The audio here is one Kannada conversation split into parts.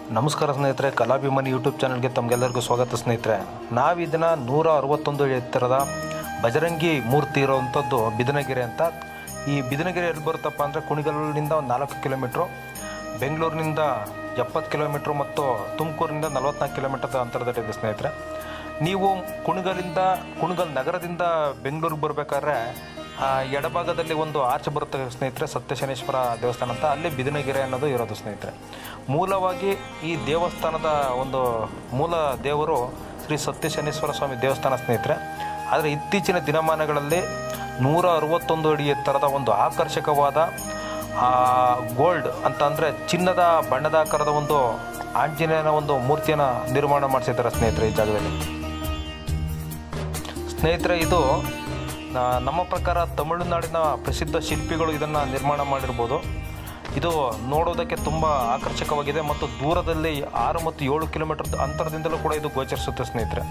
ನಮಸ್ಕಾರ ಸ್ನೇಹಿತರೆ ಕಲಾಭಿಮಾನಿ ಯೂಟ್ಯೂಬ್ ಚಾನಲ್ಗೆ ತಮಗೆಲ್ಲರಿಗೂ ಸ್ವಾಗತ ಸ್ನೇಹಿತರೆ ನಾವು ಇದನ್ನು ನೂರ ಅರವತ್ತೊಂದು ಎತ್ತರದ ಬಜರಂಗಿ ಮೂರ್ತಿ ಇರೋವಂಥದ್ದು ಬಿದನಗೆರೆ ಅಂತ ಈ ಬಿದನಗೆರೆ ಎಲ್ಲಿ ಬರುತ್ತಪ್ಪ ಅಂದರೆ ಕುಣಿಗಲ್ಲಿಂದ ಒಂದು ನಾಲ್ಕು ಕಿಲೋಮೀಟ್ರು ಬೆಂಗಳೂರಿನಿಂದ ಎಪ್ಪತ್ತು ಕಿಲೋಮೀಟ್ರು ಮತ್ತು ತುಮಕೂರಿನಿಂದ ನಲವತ್ನಾಲ್ಕು ಕಿಲೋಮೀಟರ್ ಅಂತರದಲ್ಲಿದೆ ಸ್ನೇಹಿತರೆ ನೀವು ಕುಣಿಗಲಿಂದ ಕುಣಿಗಲ್ ನಗರದಿಂದ ಬೆಂಗಳೂರಿಗೆ ಬರಬೇಕಾದ್ರೆ ಆ, ಎಡಭಾಗದಲ್ಲಿ ಒಂದು ಆರ್ಚ್ ಬರುತ್ತೆ ಸ್ನೇಹಿತರೆ ಸತ್ಯಶನೇಶ್ವರ ದೇವಸ್ಥಾನ ಅಂತ ಅಲ್ಲಿ ಬಿದಿನಗೆರೆ ಅನ್ನೋದು ಇರೋದು ಸ್ನೇಹಿತರೆ ಮೂಲವಾಗಿ ಈ ದೇವಸ್ಥಾನದ ಒಂದು ಮೂಲ ದೇವರು ಶ್ರೀ ಸತ್ಯಶನೇಶ್ವರ ಸ್ವಾಮಿ ದೇವಸ್ಥಾನ ಸ್ನೇಹಿತರೆ ಆದರೆ ಇತ್ತೀಚಿನ ದಿನಮಾನಗಳಲ್ಲಿ ನೂರ ಅರವತ್ತೊಂದು ಅಡಿ ಎತ್ತರದ ಒಂದು ಆಕರ್ಷಕವಾದ ಗೋಲ್ಡ್ ಅಂತ ಅಂದರೆ ಚಿನ್ನದ ಬಣ್ಣದ ಆಕಾರದ ಒಂದು ಆಂಜನೇಯನ ಒಂದು ಮೂರ್ತಿಯನ್ನು ನಿರ್ಮಾಣ ಮಾಡಿಸಿದ್ದಾರೆ ಸ್ನೇಹಿತರೆ ಈ ಜಾಗದಲ್ಲಿ ಸ್ನೇಹಿತರೆ ಇದು ಆ, ನಮ್ಮ ಪ್ರಕಾರ ತಮಿಳುನಾಡಿನ ಪ್ರಸಿದ್ಧ ಶಿಲ್ಪಿಗಳು ಇದನ್ನು ನಿರ್ಮಾಣ ಮಾಡಿರ್ಬೋದು ಇದು ನೋಡೋದಕ್ಕೆ ತುಂಬ ಆಕರ್ಷಕವಾಗಿದೆ ಮತ್ತು ದೂರದಲ್ಲಿ ಆರು ಮತ್ತು ಏಳು ಕಿಲೋಮೀಟರ್ ಅಂತರದಿಂದಲೂ ಕೂಡ ಇದು ಗೋಚರಿಸುತ್ತೆ ಸ್ನೇಹಿತರೆ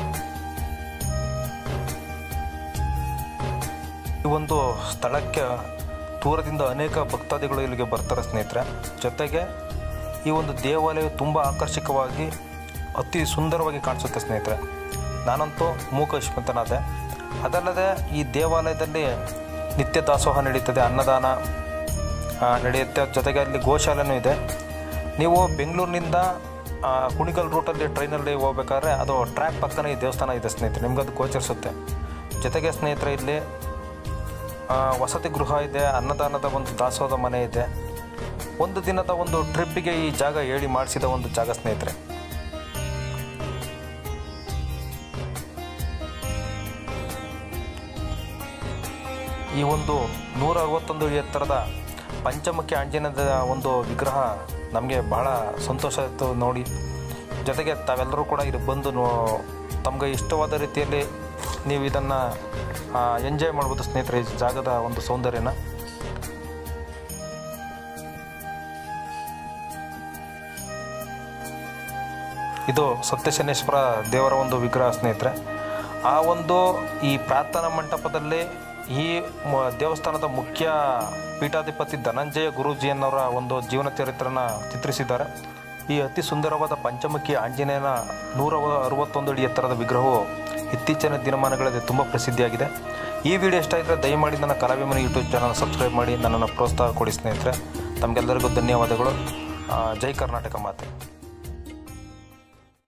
ಈ ಒಂದು ಸ್ಥಳಕ್ಕೆ ದೂರದಿಂದ ಅನೇಕ ಭಕ್ತಾದಿಗಳು ಇಲ್ಲಿಗೆ ಬರ್ತಾರೆ ಸ್ನೇಹಿತರೆ ಜೊತೆಗೆ ಈ ಒಂದು ದೇವಾಲಯ ತುಂಬ ಆಕರ್ಷಕವಾಗಿ ಅತಿ ಸುಂದರವಾಗಿ ಕಾಣಿಸುತ್ತೆ ಸ್ನೇಹಿತರೆ ನಾನಂತೂ ಮೂಕಶ್ಮಂತನಾದೆ ಅದಲ್ಲದೆ ಈ ದೇವಾಲಯದಲ್ಲಿ ನಿತ್ಯ ದಾಸೋಹ ನಡೀತದೆ ಅನ್ನದಾನ ಆ, ನಡೆಯುತ್ತೆ ಜೊತೆಗೆ ಅಲ್ಲಿ ಗೋಶಾಲೆನೂ ಇದೆ ನೀವು ಬೆಂಗಳೂರಿನಿಂದ ಆ, ಕುಣಿಗಲ್ ರೂಟಲ್ಲಿ ಟ್ರೈನಲ್ಲಿ ಹೋಗ್ಬೇಕಾದ್ರೆ ಅದು ಟ್ರ್ಯಾಕ್ ಪಕ್ಕನೇ ಈ ದೇವಸ್ಥಾನ ಇದೆ ಸ್ನೇಹಿತರೆ ನಿಮ್ಗೆ ಅದು ಗೋಚರಿಸುತ್ತೆ ಜೊತೆಗೆ ಸ್ನೇಹಿತರೆ ಇಲ್ಲಿ ಆ, ವಸತಿ ಗೃಹ ಇದೆ ಅನ್ನದಾನದ ಒಂದು ದಾಸೋಹದ ಮನೆ ಇದೆ ಒಂದು ದಿನದ ಒಂದು ಟ್ರಿಪ್ಪಿಗೆ ಈ ಜಾಗ ಹೇಳಿ ಮಾಡಿಸಿದ ಒಂದು ಜಾಗ ಸ್ನೇಹಿತರೆ ಈ ಒಂದು ನೂರ ಅರವತ್ತೊಂದು ಎತ್ತರದ ಪಂಚಮುಖಿ ಆಂಜನೇಯದ ಒಂದು ವಿಗ್ರಹ ನಮಗೆ ಬಹಳ ಸಂತೋಷ ಆಯಿತು ನೋಡಿ ಜೊತೆಗೆ ತಾವೆಲ್ಲರೂ ಕೂಡ ಇಲ್ಲಿ ಬಂದು ನೋ ತಮಗೆ ಇಷ್ಟವಾದ ರೀತಿಯಲ್ಲಿ ನೀವು ಇದನ್ನು ಎಂಜಾಯ್ ಮಾಡ್ಬೋದು ಸ್ನೇಹಿತರೆ ಈ ಜಾಗದ ಒಂದು ಸೌಂದರ್ಯನ ಇದು ಸತ್ಯಶನೇಶ್ವರ ದೇವರ ಒಂದು ವಿಗ್ರಹ ಸ್ನೇಹಿತರೆ ಆ ಒಂದು ಈ ಪ್ರಾರ್ಥನಾ ಮಂಟಪದಲ್ಲಿ ಈ ಮ- ದೇವಸ್ಥಾನದ ಮುಖ್ಯ ಪೀಠಾಧಿಪತಿ ಧನಂಜಯ ಗುರೂಜಿಯನ್ನವರ ಒಂದು ಜೀವನ ಚರಿತ್ರನ ಚಿತ್ರಿಸಿದ್ದಾರೆ ಈ ಅತಿ ಸುಂದರವಾದ ಪಂಚಮುಖಿ ಆಂಜನೇಯನ ನೂರ ಅರವತ್ತೊಂದು ಅಡಿ ಎತ್ತರದ ವಿಗ್ರಹವು ಇತ್ತೀಚಿನ ದಿನಮಾನಗಳಲ್ಲಿ ತುಂಬ ಪ್ರಸಿದ್ಧಿಯಾಗಿದೆ ಈ ವಿಡಿಯೋ ಇಷ್ಟ ಇದ್ದರೆ ದಯಮಾಡಿ ನನ್ನ ಕಲಾಭಿಮಾನಿ ಯೂಟ್ಯೂಬ್ ಚಾನಲ್ ಸಬ್ಸ್ಕ್ರೈಬ್ ಮಾಡಿ ನನ್ನನ್ನು ಪ್ರೋತ್ಸಾಹ ಕೊಡಿ ಸ್ನೇಹಿತರೆ ತಮಗೆಲ್ಲರಿಗೂ ಧನ್ಯವಾದಗಳು ಆ, ಜೈ ಕರ್ನಾಟಕ ಮಾತೆ